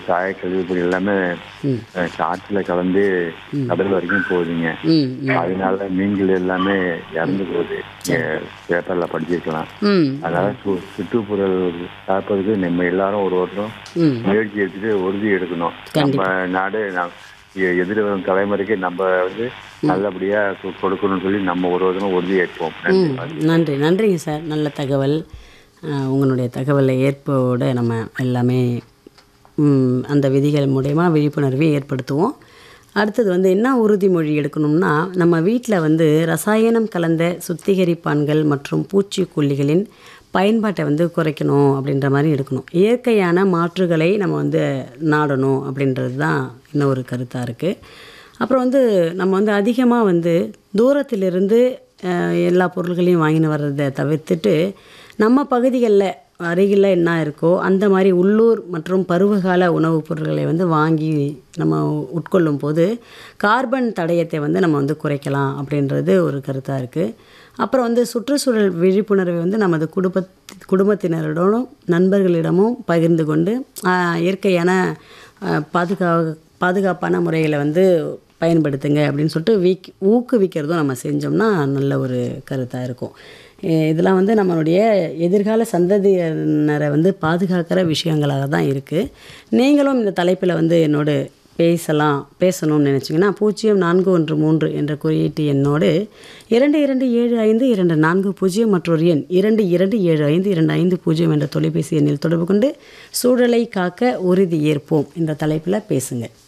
சாய கழிவுப்பொடி எல்லாமே ம் அஹ், காற்றுல கலந்து கடல் வரைக்கும் போகுதுங்க ம் ம் அதனால மீன்கள் எல்லாமே இறந்து போகுது பேப்பர்ல படிச்சிருக்கலாம் ம் அதனால சு- சுற்றுப்புறல் காப்பதுக்கு நம்ம எல்லாரும் ஒரு ஒருத்தரும் ம் முயற்சி எடுத்துட்டு உறுதி எடுக்கணும் நம்ம நாடு நம்- எ- எதிர்வரும் தலைமுறைக்கு நம்ம வந்து நல்லபடியா கொ- கொடுக்கணும்னு சொல்லி நம்ம ஒரு ஒருத்தரும் உறுதி ஏற்போம் நன்றி ம் நன்றி நன்றிங்க சார் நல்ல தகவல் அஹ், உங்களுடைய தகவலை ஏற்போட நம்ம எல்லாமே ம், அந்த விதிகள் மூலயமா விழிப்புணர்வை ஏற்படுத்துவோம் அடுத்தது வந்து என்ன உறுதிமொழி எடுக்கணும்னா நம்ம வீட்டில் வந்து ரசாயனம் கலந்த சுத்திகரிப்பான்கள் மற்றும் பூச்சிக்கொல்லிகளின் பயன்பாட்டை வந்து குறைக்கணும் அப்படின்ற மாதிரி எடுக்கணும் இயற்கையான மாற்றுகளை நம்ம வந்து நாடணும் அப்படின்றது தான் இன்னும் ஒரு கருத்தாக இருக்குது அப்புறம் வந்து நம்ம வந்து அதிகமாக வந்து தூரத்திலிருந்து அஹ், எல்லா பொருள்களையும் வாங்கின்னு வர்றதை தவிர்த்துட்டு நம்ம பகுதிகளில் அருகில் என்ன இருக்கோ அந்த மாதிரி உள்ளூர் மற்றும் பருவகால உணவுப் பொருட்களை வந்து வாங்கி நம்ம உட்கொள்ளும் போது கார்பன் தடயத்தை வந்து நம்ம வந்து குறைக்கலாம் அப்படின்றது ஒரு கருத்தாக இருக்குது அப்புறம் வந்து சுற்றுச்சூழல் விழிப்புணர்வை வந்து நமது குடும்ப குடும்பத்தினரிடமும் நண்பர்களிடமும் பகிர்ந்து கொண்டு ஆஹ், இயற்கையான ஆஹ், பாதுகா பாதுகாப்பான முறைகளை வந்து பயன்படுத்துங்க அப்படின்னு சொல்லிட்டு வீக் ஊக்குவிக்கிறதும் நம்ம செஞ்சோம்னா நல்ல ஒரு கருத்தாக இருக்கும் இ- இதெல்லாம் வந்து நம்மளுடைய எதிர்கால சந்ததியினரை வந்து பாதுகாக்கிற விஷயங்களாக தான் இருக்குது நீங்களும் இந்த தலைப்பில் வந்து என்னோடு பேசலாம் பேசணும்னு நினச்சிங்கன்னா பூஜ்ஜியம் நான்கு ஒன்று மூன்று என்ற குறியீட்டு எண்ணோடு இரண்டு இரண்டு ஏழு ஐந்து இரண்டு நான்கு பூஜ்ஜியம் மற்றொரு எண் இரண்டு இரண்டு ஏழு ஐந்து இரண்டு ஐந்து பூஜ்ஜியம் என்ற தொலைபேசி எண்ணில் தொடர்பு கொண்டு சூழலை காக்க உறுதி ஏற்போம் இந்த தலைப்பில் பேசுங்க